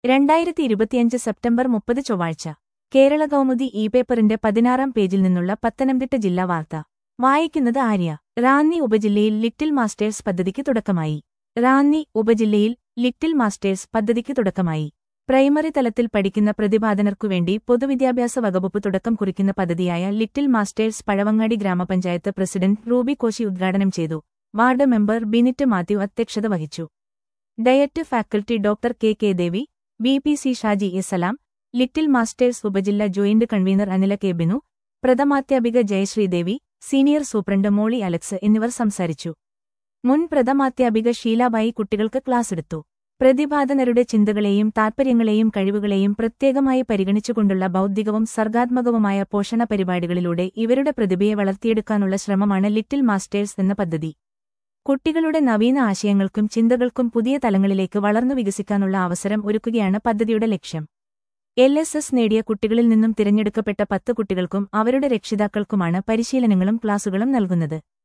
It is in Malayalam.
രണ്ടായിരത്തി ഇരുപത്തിയഞ്ച് സെപ്റ്റംബർ മുപ്പത് ചൊവ്വാഴ്ച കേരള കൗമുദി ഇ പേപ്പറിന്റെ പതിനാറാം പേജിൽ നിന്നുള്ള പത്തനംതിട്ട ജില്ലാ വാർത്ത വായിക്കുന്നത് ആര്യ റാന്നി ഉപജില്ലയിൽ ലിറ്റിൽ മാസ്റ്റേഴ്സ് പദ്ധതിക്ക് തുടക്കമായി റാന്നി ഉപജില്ലയിൽ ലിറ്റിൽ മാസ്റ്റേഴ്സ് പദ്ധതിക്ക് തുടക്കമായി പ്രൈമറി തലത്തിൽ പഠിക്കുന്ന പ്രതിപാദനർക്കുവേണ്ടി പൊതുവിദ്യാഭ്യാസ വകുപ്പ് തുടക്കം കുറിക്കുന്ന പദ്ധതിയായ ലിറ്റിൽ മാസ്റ്റേഴ്സ് പഴവങ്ങാടി ഗ്രാമപഞ്ചായത്ത് പ്രസിഡന്റ് റൂബി കോശി ഉദ്ഘാടനം ചെയ്തു വാർഡ് മെമ്പർ ബിനിറ്റ് മാത്യു അധ്യക്ഷത വഹിച്ചു DIET faculty doctor K K Devi B P C Shaji A Salam little masters ഉപജില്ല joint convener Anila K Binu പ്രഥമാധ്യാപിക ജയശ്രീദേവി സീനിയർ സൂപ്രണ്ട് മോളി അലക്സ് എന്നിവർ സംസാരിച്ചു മുൻ പ്രഥമാധ്യാപിക ഷീലാബായി കുട്ടികൾക്ക് ക്ലാസ്സെടുത്തു പ്രതിപാദനരുടെ ചിന്തകളെയും താൽപര്യങ്ങളെയും കഴിവുകളെയും പ്രത്യേകമായി പരിഗണിച്ചുകൊണ്ടുള്ള ബൗദ്ധികവും സർഗാത്മകവുമായ പോഷണ പരിപാടികളിലൂടെ ഇവരുടെ പ്രതിഭയെ വളർത്തിയെടുക്കാനുള്ള ശ്രമമാണ് ലിറ്റിൽ മാസ്റ്റേഴ്സ് എന്ന പദ്ധതി കുട്ടികളുടെ നവീന ആശയങ്ങൾക്കും ചിന്തകൾക്കും പുതിയ തലങ്ങളിലേക്ക് വളർന്നു വികസിക്കാനുള്ള അവസരം ഒരുക്കുകയാണ് പദ്ധതിയുടെ ലക്ഷ്യം എൽ എസ് എസ് നേടിയ കുട്ടികളിൽ നിന്നും തിരഞ്ഞെടുക്കപ്പെട്ട പത്ത് കുട്ടികൾക്കും അവരുടെ രക്ഷിതാക്കൾക്കുമാണ് പരിശീലനങ്ങളും ക്ലാസുകളും നൽകുന്നത്